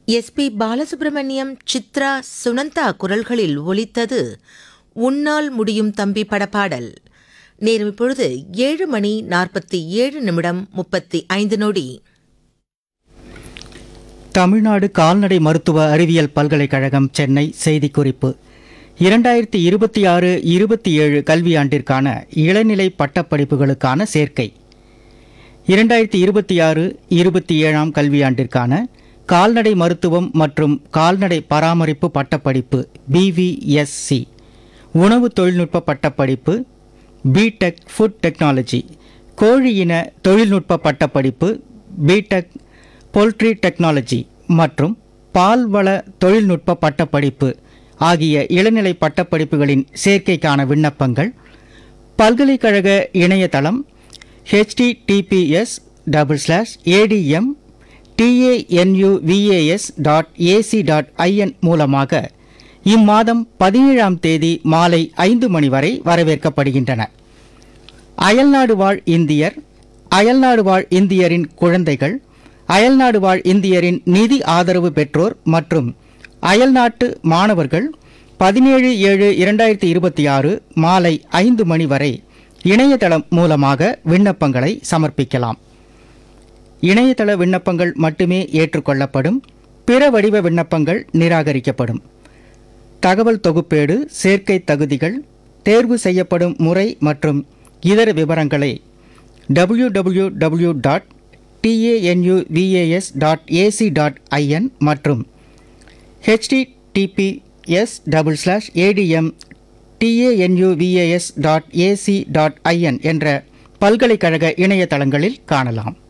SP Balasubramaniam Chitra Sunanda குரல்களில் ஒலித்தது உன்னால் முடியும் தம்பி படப்பாடல் நேரம் இப்பொழுது ஏழு மணி நாற்பத்தி ஏழு நிமிடம் முப்பத்தி ஐந்து நொடி தமிழ்நாடு கால்நடை மருத்துவ அறிவியல் பல்கலைக்கழகம் சென்னை செய்திக்குறிப்பு இரண்டாயிரத்தி இருபத்தி ஆறு இருபத்தி ஏழு கல்வியாண்டிற்கான இளநிலை பட்டப்படிப்புகளுக்கான சேர்க்கை இரண்டாயிரத்தி இருபத்தி ஆறு இருபத்தி ஏழாம் கல்வியாண்டிற்கான கால்நடை மருத்துவம் மற்றும் கால்நடை பராமரிப்பு பட்டப்படிப்பு பிவிஎஸ்சி உணவு தொழில்நுட்ப பட்டப்படிப்பு பிடெக் ஃபுட் டெக்னாலஜி கோழி இன தொழில்நுட்ப பட்டப்படிப்பு பிடெக் போல்ட்ரி டெக்னாலஜி மற்றும் பால்வள தொழில்நுட்ப பட்டப்படிப்பு ஆகிய இளநிலை பட்டப்படிப்புகளின் சேர்க்கைக்கான விண்ணப்பங்கள் பல்கலைக்கழக இணையதளம் HTTPS double slash ADM TANUVAS dot AC dot IN மூலமாக இம்மாதம் பதினேழாம் தேதி மாலை ஐந்து மணி வரை வரவேற்கப்படுகின்றன அயல்நாடு வாழ் இந்தியர் அயல்நாடு வாழ் இந்தியரின் குழந்தைகள் அயல்நாடு வாழ் இந்தியரின் நிதி ஆதரவு பெற்றோர் மற்றும் அயல்நாட்டு மாணவர்கள் பதினேழு ஏழு இரண்டாயிரத்தி இருபத்தி ஆறு மாலை ஐந்து மணி வரை இணையதளம் மூலமாக விண்ணப்பங்களை சமர்ப்பிக்கலாம் இணையதள விண்ணப்பங்கள் மட்டுமே ஏற்றுக்கொள்ளப்படும் பிற வடிவ விண்ணப்பங்கள் நிராகரிக்கப்படும் தகவல் தொகுப்பேடு சேர்க்கை தகுதிகள் தேர்வு செய்யப்படும் முறை மற்றும் இதர விவரங்களை W W W dot TANUVAS dot AC dot IN மற்றும் HTTPS double slash ADM TANUVAS dot AC dot IN என்ற பல்கலைக்கழக இணையதளங்களில் காணலாம்